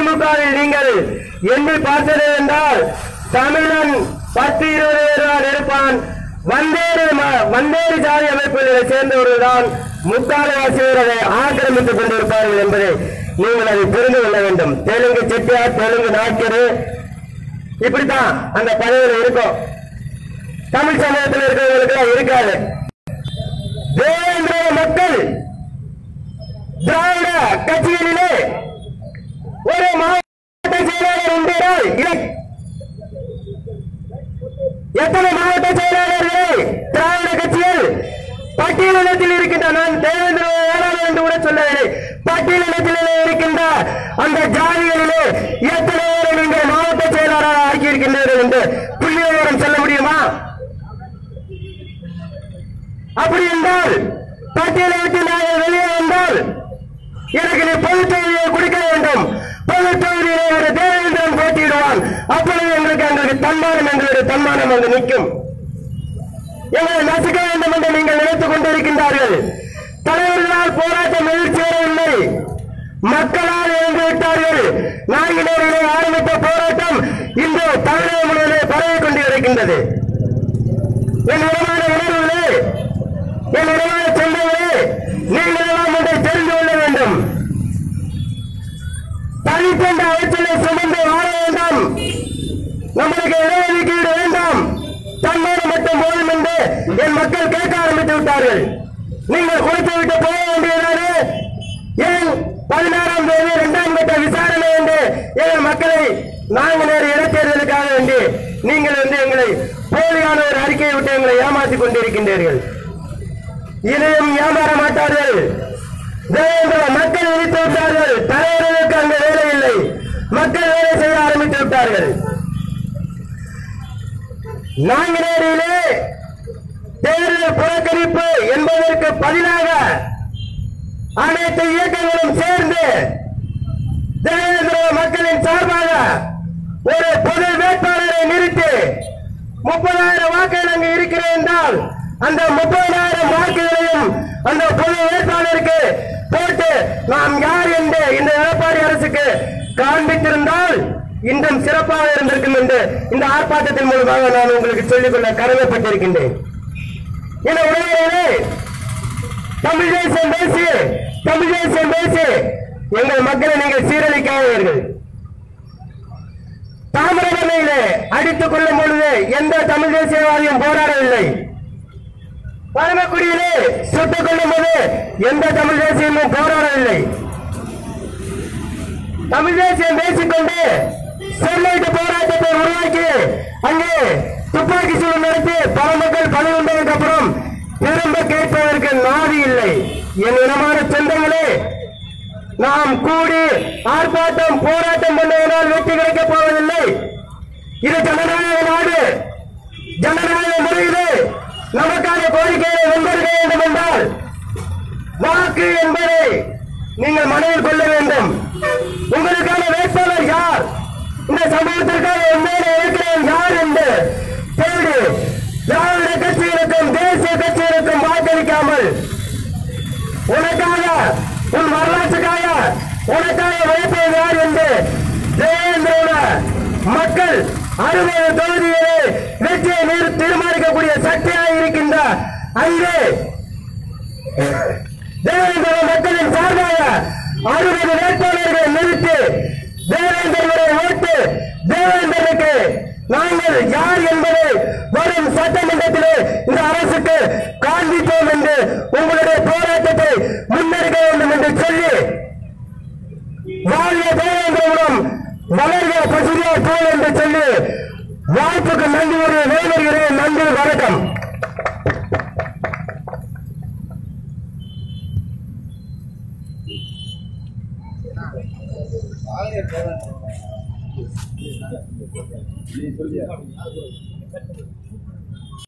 திமுகவில் நீங்கள் எண்ணி பார்த்தது என்றால் தமிழன் பத்து இருபது பேர் தான் இருப்பான் வந்தேறு ம- வந்தேறு ஜாதி அமைப்புகளை சேர்ந்தவர்கள் தான் முக்கால்வாசியரை ஆக்கிரமித்துக் கொண்டிருப்பார்கள் என்பதை நீங்கள் அதை புரிந்து கொள்ள வேண்டும் தெலுங்கு செட்டியார் தெலுங்கு நாய்க்கரு இப்படித்தான் அந்த பதவியில் இருக்கும் தமிழ் சமூகத்தில் இருக்கிறவங்களுக்கு இருக்காது தேவேந்திர மக்கள் திராவிட கட்சிகளிலே ஒரு மாவட்ட செயலாளர் உண்டு என்றால் இதை எத்தனை மாவட்ட செயலாளர்களை திராவிட கட்சிகள் பட்டியலிடத்தில் இருக்கின்ற நான் தேவேந்திர வேளாண் என்று கூட சொல்லவில்லை பட்டியலிடத்தில் இருக்கின்ற அந்த ஜாதிகளிலே எத்தனை பேரை நீங்கள் மாவட்ட செயலாளராக ஆக்கியிருக்கின்றீர்கள் என்று புள்ளி விவரம் சொல்ல முடியுமா அப்படி என்றால் பட்டியலை விட்டு நாங்கள் வெளியே வந்தால் எனக்கு நீ பொது தொகுதியை கொடுக்க வேண்டும் பொது தொகுதியிலே ஒரு தேவேந்திரன் போட்டியிடுவான் அப்பொழுது எங்களுக்கு எங்களுக்கு தன்மானம் எங்களுடைய தன்மானம் அங்கு நிற்கும் எங்களை நசுக்க வேண்டும் என்று நீங்கள் நினைத்துக் கொண்டிருக்கின்றார்கள் தலைவர்களால் போராட்டம் எழுச்சி வரவில்லை மக்களால் இறந்து விட்டார்கள் நான்கினரிலே ஆரம்பித்த போராட்டம் இன்று தமிழகம் முழுவதே பரவிக் கொண்டு இருக்கின்றது என் இடமான உணர்வுகளே என் இடமான சொந்தங்களே நீங்கள் எல்லாம் ஒன்றை தெரிந்து கொள்ள வேண்டும் தனிப்பட்ட அவற்றிலே சுமந்து வாழ வேண்டாம் நம்மளுக்கு இடஒதுக்கீடு வேண்டாம் தன்னோடு மட்டும் போதும் என்று என் மக்கள் கேட்க ஆரம்பித்து விட்டார்கள் நீங்கள் கொடுத்து விட்டு போக வேண்டியதானே ஏன் பதினாறாம் தேதி இரண்டாம் கட்ட விசாரணை என்று எங்கள் மக்களை நாங்கள் நேர இடைத்தேர்தலுக்காக வேண்டி நீங்கள் வந்து எங்களை போலியான ஒரு அறிக்கையை விட்டு எங்களை ஏமாற்றிக் கொண்டிருக்கின்றீர்கள் இதையும் ஏமாற மாட்டார்கள் தேவேந்திர மக்கள் விழித்து விட்டார்கள் தலைவர்களுக்கு அங்கு வேலை இல்லை மக்கள் வேலை செய்ய ஆரம்பித்து விட்டார்கள் நாங்குநேரியிலே தேர்தல் புறக்கணிப்பு என்பதற்கு பதிலாக அனைத்து இயக்கங்களும் சேர்ந்து தேவேந்திர மக்களின் சார்பாக ஒரு பொது வேட்பாளரை நிறுத்தி முப்பதாயிரம் வாக்குகள் அங்கு இருக்கிறது என்றால் அந்த முப்பதாயிரம் வாக்குகளையும் அந்த பொது வேட்பாளருக்கு போட்டு நாம் யார் என்று இந்த எடப்பாடி அரசுக்கு காண்பித்திருந்தால் இன்றும் சிறப்பாக இருந்திருக்கும் என்று இந்த ஆர்ப்பாட்டத்தின் மூலமாக நான் உங்களுக்கு சொல்லிக்கொள்ள கடமைப்பட்டிருக்கின்றேன் என உடனே தமிழ் தேசம் பேசி தமிழ் தேசம் பேசி எங்கள் மக்களை நீங்கள் சீரழிக்காதீர்கள் தாமிரபரணியிலே அடித்துக் கொள்ளும் பொழுது எந்த தமிழ் தேசியவாதியும் போராடவில்லை பரமக்குடியிலே சுட்டுக் கொள்ளும் போது எந்த தமிழ் தேசியமும் போராடவில்லை தமிழ் தேசியம் பேசிக்கொண்டு ஸ்டெர்லைட் போராட்டத்தை உருவாக்கி அங்கே துப்பாக்கி சூடு நடத்தி பல மக்கள் பணி வந்ததுக்கு அப்புறம் திரும்ப கேட்பதற்கு நாதி இல்லை என் இனமான சொந்தங்களே நாம் கூடி ஆர்ப்பாட்டம் போராட்டம் பண்ணுவதால் வெற்றி கிடைக்கப் போவதில்லை இது ஜனநாயக நாடு ஜனநாயக முறையிலே நமக்கான கோரிக்கையை முன்வைக்க வேண்டும் என்றால் வாக்கு என்பதை நீங்கள் மனதில் கொள்ள வேண்டும் உங்களுக்கான வேட்பாளர் யார் இந்த சமூகத்திற்காக உண்மையில இருக்கிறேன் யார் என்று தேடி திராவிட கட்சிகளுக்கும் தேசிய கட்சிகளுக்கும் வாக்களிக்காமல் உனக்காக உன் வரலாற்றுக்காக உனக்காக உழைப்பது யார் என்று தேவேந்திரோட மக்கள் அறுபது தொகுதியிலே வெற்றியை நீர் தீர்மானிக்கக்கூடிய சக்தியாக இருக்கின்ற அங்கே தேவேந்திர மக்களின் சார்பாக அறுபது வேட்பாளர்களை நிறுத்தி தேவேந்திரனுடைய ஓட்டு தேவேந்திரனுக்கு நாங்கள் யார் என்பதை வரும் சட்டமன்றத்திலே இந்த அரசுக்கு காண்பிப்போம் என்று உங்களுடைய போராட்டத்தை முன்னெடுக்க வேண்டும் என்று சொல்லி வாழ்க தேவேந்திரபுரம் வளர்க பசுரியார் போல் என்று சொல்லி வாய்ப்புக்கு நன்றி ஒரு வேண்டுகிறேன் நன்றி வணக்கம்